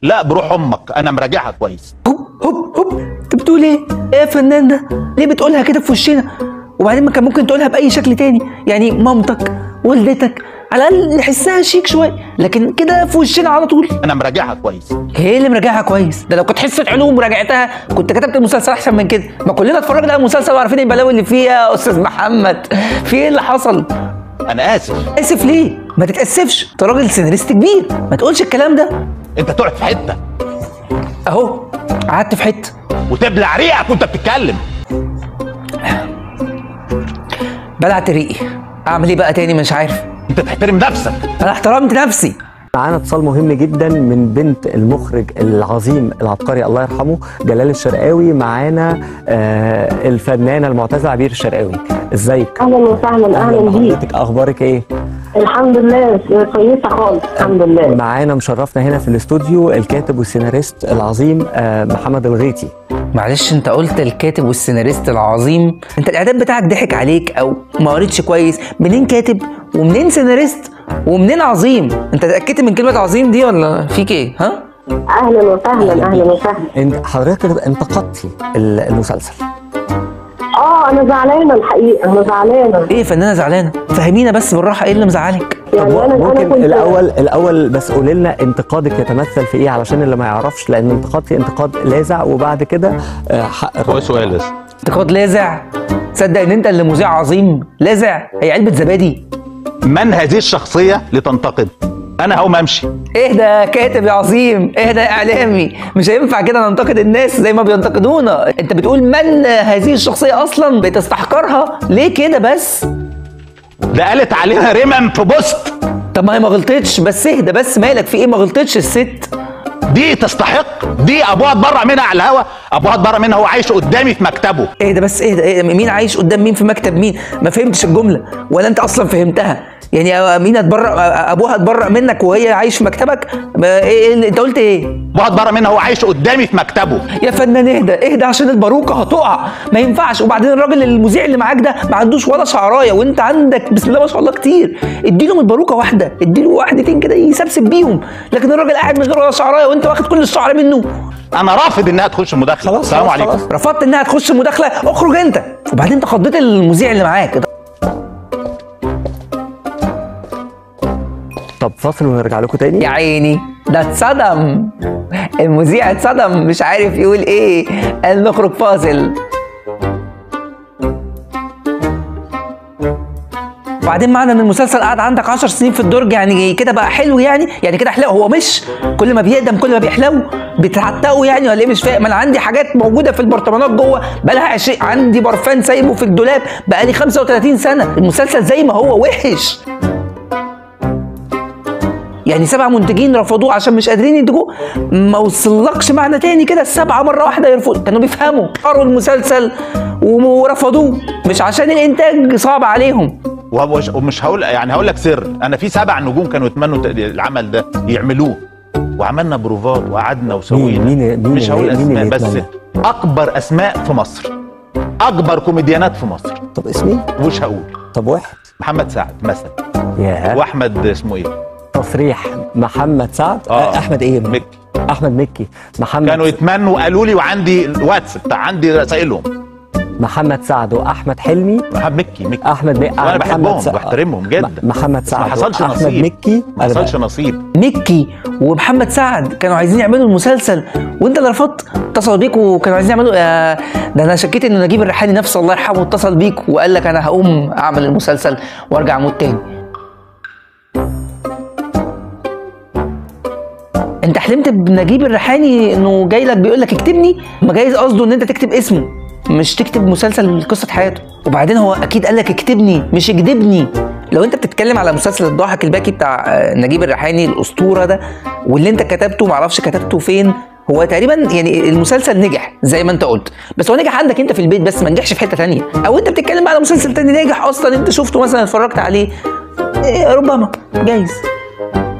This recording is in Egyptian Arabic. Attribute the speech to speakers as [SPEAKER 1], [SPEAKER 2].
[SPEAKER 1] لا بروح امك انا مراجعها كويس
[SPEAKER 2] هوب هوب هوب انت بتقول ايه؟ ايه يا فنان ده؟ ليه بتقولها كده في وشنا؟ وبعدين ما كان ممكن تقولها باي شكل تاني يعني مامتك والدتك على الاقل نحسها شيك شويه لكن كده في وشنا على طول
[SPEAKER 1] انا مراجعها كويس
[SPEAKER 2] ايه اللي مراجعها كويس ده لو كنت حصه علوم وراجعتها كنت كتبت المسلسل احسن من كده ما كلنا اتفرجنا على المسلسل وعارفين البلاوي اللي فيه يا استاذ محمد في ايه اللي حصل
[SPEAKER 1] انا اسف
[SPEAKER 2] اسف ليه ما تتاسفش انت راجل سيناريست كبير ما تقولش الكلام ده
[SPEAKER 1] انت تقعد في حته
[SPEAKER 2] اهو قعدت في حته
[SPEAKER 1] وتبلع ريقك وانت بتتكلم
[SPEAKER 2] بلعت ريقي اعمل ايه بقى تاني مش عارف
[SPEAKER 1] انت تحترم نفسك
[SPEAKER 2] انا احترمت نفسي
[SPEAKER 3] معانا اتصال مهم جدا من بنت المخرج العظيم العبقري الله يرحمه جلال الشرقاوي معانا آه الفنانه المعتزه عبير الشرقاوي ازيك
[SPEAKER 4] اهلا وسهلا اهلا بيك
[SPEAKER 3] حضرتك اخبارك ايه
[SPEAKER 4] الحمد لله كويسه خالص الحمد لله
[SPEAKER 3] معانا مشرفنا هنا في الاستوديو الكاتب والسيناريست العظيم آه محمد الغيطي
[SPEAKER 2] معلش انت قلت الكاتب والسيناريست العظيم انت الاعداد بتاعك ضحك عليك او ما قريتش كويس منين كاتب ومنين سيناريست ومنين عظيم انت اتاكدت من كلمه عظيم دي ولا فيك ايه ها
[SPEAKER 4] اهلا وسهلا اهلا وسهلا
[SPEAKER 3] انت حضرتك انتقدتي ال- المسلسل
[SPEAKER 4] اه انا زعلانه الحقيقه انا زعلانه
[SPEAKER 2] ايه يا فنانه زعلانه فهمينا بس بالراحه ايه اللي مزعلك
[SPEAKER 3] طب
[SPEAKER 4] يعني انا انا
[SPEAKER 3] ممكن
[SPEAKER 4] كنت
[SPEAKER 3] الاول الاول بس قولي لنا انتقادك يتمثل في ايه علشان اللي ما يعرفش لان انتقاد في انتقاد لاذع وبعد كده آه، حق
[SPEAKER 1] هو
[SPEAKER 3] الرد.
[SPEAKER 1] سؤال بس
[SPEAKER 2] انتقاد لاذع تصدق ان انت اللي مذيع عظيم لاذع هي علبه زبادي
[SPEAKER 1] من هذه الشخصيه لتنتقد انا هقوم امشي
[SPEAKER 2] اهدى يا كاتب يا عظيم اهدى يا اعلامي مش هينفع كده ننتقد الناس زي ما بينتقدونا انت بتقول من هذه الشخصيه اصلا بتستحقرها ليه كده بس
[SPEAKER 1] ده قالت عليها رمم في بوست
[SPEAKER 2] طب ما هي ما غلطتش بس اهدى بس مالك في ايه ما غلطتش الست
[SPEAKER 1] دي تستحق دي ابوها اتبرع منها على الهوا ابوها اتبرع منها هو عايش قدامي في مكتبه
[SPEAKER 2] اهدى بس اهدى, اهدى مين عايش قدام مين في مكتب مين ما فهمتش الجمله ولا انت اصلا فهمتها يعني مين اتبرع ابوها اتبرع منك وهي عايش في مكتبك ما ايه اللي- انت قلت ايه
[SPEAKER 1] ابوها اتبرع منها هو عايش قدامي في مكتبه
[SPEAKER 2] يا فنان اهدى اهدى عشان الباروكه هتقع ما ينفعش وبعدين الراجل المذيع اللي معاك ده ما عندوش ولا شعرايه وانت عندك بسم الله ما شاء الله كتير اديله من الباروكه واحده اديله واحدتين كده يسبسب بيهم لكن الراجل قاعد من غير ولا شعرايه وانت واخد كل الشعر منه
[SPEAKER 1] انا رافض انها تخش المداخله
[SPEAKER 3] خلاص
[SPEAKER 1] السلام
[SPEAKER 3] خلاص
[SPEAKER 1] عليكم
[SPEAKER 3] خلاص.
[SPEAKER 2] رفضت انها تخش مداخله اخرج انت وبعدين انت خضيت المذيع اللي معاك
[SPEAKER 3] طب فاصل ونرجع لكم تاني
[SPEAKER 2] يا عيني ده اتصدم المذيع اتصدم مش عارف يقول ايه قال نخرج فاصل وبعدين معنى ان المسلسل قعد عندك 10 سنين في الدرج يعني كده بقى حلو يعني يعني كده حلو هو مش كل ما بيقدم كل ما بيحلو بتعتقوا يعني ولا ايه مش فاهم انا عندي حاجات موجوده في البرطمانات جوه بقى لها 20 عندي برفان سايبه في الدولاب بقى لي 35 سنه المسلسل زي ما هو وحش يعني سبع منتجين رفضوه عشان مش قادرين ينتجوه ما وصلكش معنى تاني كده السبعه مره واحده يرفضوا كانوا بيفهموا قروا المسلسل ورفضوه مش عشان الانتاج صعب عليهم
[SPEAKER 1] ومش ومش هقول يعني هقول لك سر انا في سبع نجوم كانوا يتمنوا ت- العمل ده يعملوه وعملنا بروفات وقعدنا وسوينا
[SPEAKER 3] مين- مين
[SPEAKER 1] مش
[SPEAKER 3] اللي-
[SPEAKER 1] هقول
[SPEAKER 3] مين اللي
[SPEAKER 1] اسماء بس
[SPEAKER 3] يتمنى؟
[SPEAKER 1] اكبر اسماء في مصر اكبر كوميديانات في مصر
[SPEAKER 3] طب اسمي
[SPEAKER 1] مش هقول
[SPEAKER 3] طب واحد
[SPEAKER 1] محمد سعد مثلا
[SPEAKER 3] ياه
[SPEAKER 1] واحمد اسمه ايه
[SPEAKER 3] تصريح محمد سعد
[SPEAKER 1] آه.
[SPEAKER 3] آه. احمد ايه
[SPEAKER 1] مكي
[SPEAKER 3] احمد مكي محمد
[SPEAKER 1] كانوا يتمنوا قالوا لي وعندي الواتس بتاع عندي رسائلهم
[SPEAKER 3] محمد سعد واحمد حلمي
[SPEAKER 1] محمد مكي مكي
[SPEAKER 3] احمد مكي
[SPEAKER 1] وانا
[SPEAKER 3] محمد
[SPEAKER 1] بحبهم
[SPEAKER 3] سعد-
[SPEAKER 1] واحترمهم جدا
[SPEAKER 3] م- محمد
[SPEAKER 1] بس
[SPEAKER 3] سعد
[SPEAKER 1] ما حصلش
[SPEAKER 3] واحمد
[SPEAKER 1] نصيب
[SPEAKER 3] مكي
[SPEAKER 1] ما
[SPEAKER 3] أنا
[SPEAKER 1] حصلش
[SPEAKER 3] بقى-
[SPEAKER 1] نصيب
[SPEAKER 2] مكي ومحمد سعد كانوا عايزين يعملوا المسلسل وانت اللي رفضت اتصلوا بيك وكانوا عايزين يعملوا آه، ده انا شكيت انه نجيب الريحاني نفسه الله يرحمه اتصل بيك وقال لك انا هقوم اعمل المسلسل وارجع اموت تاني انت حلمت بنجيب الريحاني انه جاي لك بيقول لك اكتبني ما جايز قصده ان انت تكتب اسمه مش تكتب مسلسل قصه حياته وبعدين هو اكيد قال لك اكتبني مش اكدبني لو انت بتتكلم على مسلسل الضاحك الباكي بتاع آه، نجيب الريحاني الاسطوره ده واللي انت كتبته معرفش كتبته فين هو تقريبا يعني المسلسل نجح زي ما انت قلت بس هو نجح عندك انت في البيت بس ما نجحش في حته تانية او انت بتتكلم على مسلسل تاني ناجح اصلا انت شفته مثلا اتفرجت عليه إيه، ربما جايز